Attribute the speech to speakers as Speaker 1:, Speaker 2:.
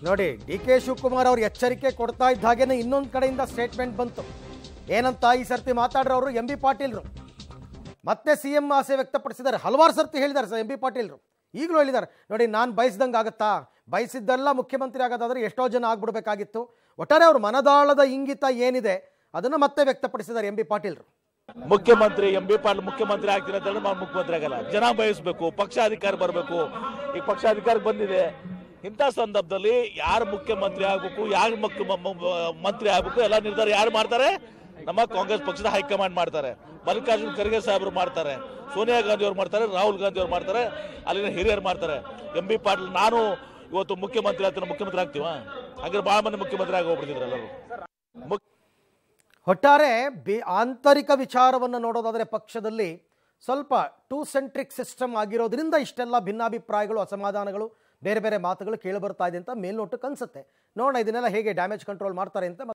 Speaker 1: ನೋಡಿ D K Shivakumar ಅವ್ರು ಎಚ್ಚರಿಕೆ ಕೊಡ್ತಾ ಇದ್ದ ಹಾಗೇನೆ ಇನ್ನೊಂದು ಕಡೆಯಿಂದ ಸ್ಟೇಟ್ಮೆಂಟ್ ಬಂತು ಏನಂತ ಈ ಸರ್ತಿ ಮಾತಾಡ್ರವರು ಎಂ ಬಿ ಪಾಟೀಲ್ರು ಮತ್ತೆ ಸಿ ಎಂ ಆಸೆ ವ್ಯಕ್ತಪಡಿಸಿದ್ದಾರೆ ಹಲವಾರು ಸರ್ತಿ ಹೇಳಿದ್ದಾರೆ ಸರ್ ಎಂ ಬಿ ಪಾಟೀಲ್ರು ಈಗಲೂ ಹೇಳಿದ್ದಾರೆ ನೋಡಿ ನಾನು ಬಯಸ್ದಂಗೆ ಆಗುತ್ತಾ ಬಯಸಿದ್ದೆಲ್ಲ ಮುಖ್ಯಮಂತ್ರಿ ಆಗೋದಾದ್ರೆ ಎಷ್ಟೋ ಜನ ಆಗ್ಬಿಡ್ಬೇಕಾಗಿತ್ತು ಒಟ್ಟಾರೆ ಅವ್ರ ಮನದಾಳದ ಇಂಗಿತ ಏನಿದೆ ಅದನ್ನು ಮತ್ತೆ ವ್ಯಕ್ತಪಡಿಸಿದ್ದಾರೆ ಎಂ ಬಿ ಪಾಟೀಲ್ರು
Speaker 2: ಮುಖ್ಯಮಂತ್ರಿ ಎಂ ಬಿ ಪಾಟೀಲ್ ಮುಖ್ಯಮಂತ್ರಿ ಆಗ್ತೀನಿ ಅಂತ ಹೇಳಿ ನಾನು ಮುಖ್ಯಮಂತ್ರಿ ಆಗಲ್ಲ ಜನ ಬಯಸ್ಬೇಕು ಪಕ್ಷ ಅಧಿಕಾರ ಬರಬೇಕು ಈಗ ಪಕ್ಷ ಅಧಿಕಾರಕ್ಕೆ ಬಂದಿದೆ ಇಂಥ ಸಂದರ್ಭದಲ್ಲಿ ಯಾರು ಮುಖ್ಯಮಂತ್ರಿ ಆಗ್ಬೇಕು ಯಾರು ಮುಖ್ಯ ಮ- ಮ- ಮಂತ್ರಿ ಆಗ್ಬೇಕು ಎಲ್ಲ ನಿರ್ಧಾರ ಯಾರು ಮಾಡ್ತಾರೆ ನಮ್ಮ ಕಾಂಗ್ರೆಸ್ ಪಕ್ಷದ ಹೈಕಮಾಂಡ್ ಮಾಡ್ತಾರೆ ಮಲ್ಲಿಕಾರ್ಜುನ್ ಖರ್ಗೆ ಸಾಹೇಬರು ಮಾಡ್ತಾರೆ ಸೋನಿಯಾ ಗಾಂಧಿ ಅವ್ರು ಮಾಡ್ತಾರೆ ರಾಹುಲ್ ಗಾಂಧಿ ಅವ್ರು ಮಾಡ್ತಾರೆ ಅಲ್ಲಿನ ಹಿರಿಯರು ಮಾಡ್ತಾರೆ ಎಂ ಬಿ ಪಾಟೀಲ್ ನಾನು ಇವತ್ತು ಮುಖ್ಯಮಂತ್ರಿ ಆಗ್ತೀನಿ ಮುಖ್ಯಮಂತ್ರಿ ಆಗ್ತೀವ ಹಾಗಾದ್ರೆ ಭಾಳ ಮಂದಿ ಮುಖ್ಯಮಂತ್ರಿ ಆಗಿ ಹೋಗ್ಬಿಡ್ತಿದ್ರು ಎಲ್ಲರೂ ಮುಖ್ಯ
Speaker 1: ಒಟ್ಟಾರೆ ಬಿ ಆಂತರಿಕ ವಿಚಾರವನ್ನು ನೋಡೋದಾದರೆ ಪಕ್ಷದಲ್ಲಿ ಸ್ವಲ್ಪ ಟೂ ಸೆಂಟ್ರಿಕ್ ಸಿಸ್ಟಮ್ ಆಗಿರೋದ್ರಿಂದ ಇಷ್ಟೆಲ್ಲ ಭಿನ್ನಾಭಿಪ್ರಾಯಗಳು ಅಸಮಾಧಾನಗಳು ಬೇರೆ ಬೇರೆ ಮಾತುಗಳು ಕೇಳಿಬರ್ತಾ ಇದೆ ಅಂತ ಮೇಲ್ನೋಟಕ್ಕೆ ಅನ್ಸುತ್ತೆ ನೋಡೋಣ ಇದನ್ನೆಲ್ಲ ಹೇಗೆ ಡ್ಯಾಮೇಜ್ ಕಂಟ್ರೋಲ್ ಮಾಡ್ತಾರೆ ಅಂತ